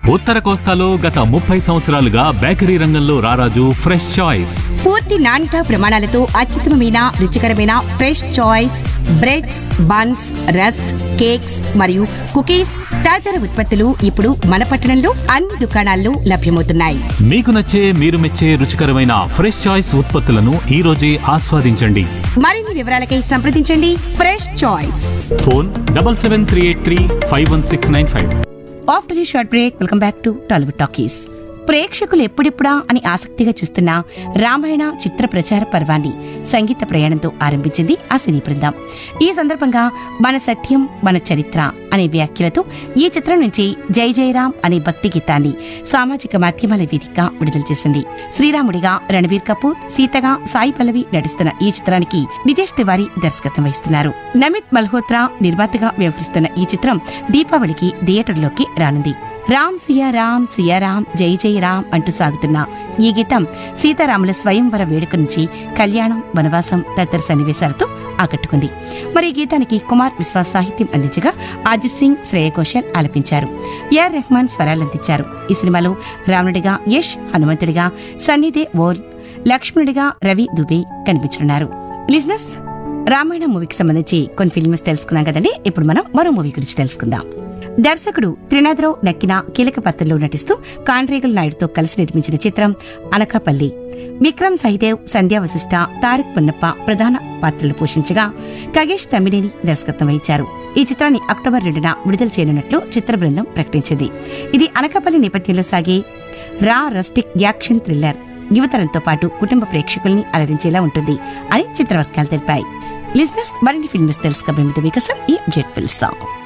ఉత్తర కోస్తాలో గత ముప్పై సంవత్సరాలుగా బేకరీ రంగంలో రారాజు ఫ్రెష్ చాయిస్ పూర్తి నాణ్యత ప్రమాణాలతో అత్యుత్తమమైన రుచికరమైన fresh choice breads buns rusk cakes మరియు కుకీస్ తదితర ఉత్పత్తులు ఇప్పుడు మన పట్టణంలో అన్ని దుకాణాల్లో లభ్యమవుతున్నాయి మీకు నచ్చే మీరు మెచ్చే రుచికరమైన ఫ్రెష్ చాయిస్ ఉత్పత్తులను ఈ రోజే ఆస్వాదించండి మరిన్ని వివరాలకై సంప్రదించండి fresh choice phone double seven three eight three five one six nine five after ఈ short break welcome back to Tollywood talkies ప్రేక్షకులు ఎప్పుడెప్పుడా అని ఆసక్తిగా చూస్తున్న రామాయణ చిత్ర ప్రచార పర్వాన్ని సంగీత ప్రయాణంతో ఆరంభించింది ఆ సినీ బృందం ఈ సందర్భంగా మన సత్యం మన చరిత్ర అనే వ్యాఖ్యలతో ఈ చిత్రం నుంచి జై జయరాం అనే భక్తి గీతాన్ని సామాజిక మాధ్యమాల వేదికగా విడుదల చేసింది శ్రీరాముడిగా రణబీర్ కపూర్ సీతగా సాయి పల్లవి నటిస్తున్న ఈ చిత్రానికి నితేష్ తివారీ దర్శకత్వం వహిస్తున్నారు నమిత్ మల్హోత్రా నిర్మాతగా వ్యవహరిస్తున్న ఈ చిత్రం దీపావళికి థియేటర్లోకి రానుంది రామ్ సియా రామ్ సియా రామ్ జై జై రామ్ అంటూ సాగుతున్న ఈ గీతం సీతారాముల స్వయంవర వేడుక నుంచి కళ్యాణం వనవాసం తదితర సన్నివేశాలతో ఆకట్టుకుంది మరి ఈ గీతానికి కుమార్ విశ్వాస్ సాహిత్యం అందించగా అజిత్ సింగ్ శ్రేయ ఘోషల్ ఆలపించారు ఏఆర్ రెహమాన్ స్వరాలందించారు ఈ సినిమాలో రావణుడిగా యష్ హనుమంతుడిగా సన్నిదే ఓర్ లక్ష్మణుడిగా రవి దుబే కనిపించనున్నారు లిజినెస్ రామాయణ మూవీకి సంబంధించి కొన్ని ఫిల్మ్స్ తెలుసుకున్నాం కదండి ఇప్పుడు మనం మరో మూవీ గురించి తెలుసుకుందాం దర్శకుడు త్రినాథరావు నక్కిన కీలక పాత్రలో నటిస్తూ కాండ్రేగుల నాయుడుతో కలిసి నిర్మించిన చిత్రం అనకాపల్లి విక్రమ్ సహిదేవ్ సంధ్యా వశిష్ఠ తారక్ పున్నప్ప ప్రధాన పాత్రలు పోషించగా కగేష్ తమ్మినేని దర్శకత్వం వహించారు ఈ చిత్రాన్ని అక్టోబర్ రెండున విడుదల చేయనున్నట్లు చిత్ర బృందం ప్రకటించింది ఇది అనకాపల్లి నేపథ్యంలో సాగే రా రస్టిక్ యాక్షన్ థ్రిల్లర్ యువతరంతో పాటు కుటుంబ ప్రేక్షకుల్ని అలరించేలా ఉంటుంది అని చిత్రవర్గాలు తెలిపాయి లిజినెస్ మరిన్ని ఫిల్మ్స్ తెలుసుకోబోయే ముందు మీకోసం ఈ బ్యూటిఫుల్ సాంగ్